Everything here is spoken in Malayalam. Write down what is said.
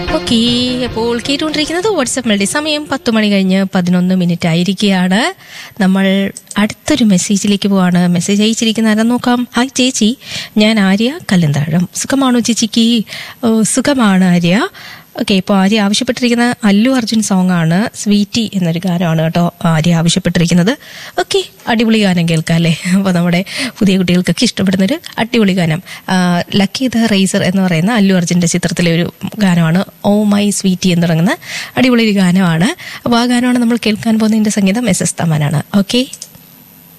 ഓക്കെ അപ്പോൾ കേട്ടുകൊണ്ടിരിക്കുന്നത് വാട്സപ്പ് മെലഡി സമയം പത്ത് മണി കഴിഞ്ഞ് പതിനൊന്ന് മിനിറ്റ് ആയിരിക്കുകയാണ് നമ്മൾ അടുത്തൊരു മെസ്സേജിലേക്ക് പോവാണ് മെസ്സേജ് അയച്ചിരിക്കുന്ന ആരാ നോക്കാം ഹായ് ചേച്ചി ഞാൻ ആര്യ കല്ലന്താഴം സുഖമാണോ ചേച്ചിക്ക് ഓ, സുഖമാണ് ആര്യ ഓക്കെ ഇപ്പോൾ ആര്യ ആവശ്യപ്പെട്ടിരിക്കുന്ന അല്ലു അർജുൻ സോങ് ആണ് സ്വീറ്റി എന്നൊരു ഗാനമാണ് കേട്ടോ ആര്യ ആവശ്യപ്പെട്ടിരിക്കുന്നത് ഓക്കെ അടിപൊളി ഗാനം കേൾക്കാം അല്ലേ അപ്പോൾ നമ്മുടെ പുതിയ കുട്ടികൾക്കൊക്കെ ഇഷ്ടപ്പെടുന്ന ഒരു അടിപൊളി ഗാനം ആ, ലക്കി ദ റേസർ എന്ന് പറയുന്ന അല്ലു അർജുൻ്റെ ചിത്രത്തിലെ ഒരു ഗാനമാണ് ഓ മൈ സ്വീറ്റി എന്ന് തുടങ്ങുന്ന അടിപൊളി ഒരു ഗാനമാണ് അപ്പോൾ ആ ഗാനമാണ് നമ്മൾ കേൾക്കാൻ പോകുന്നതിൻ്റെ സംഗീതം എസ് എസ് തമാനാണ് ഓക്കെ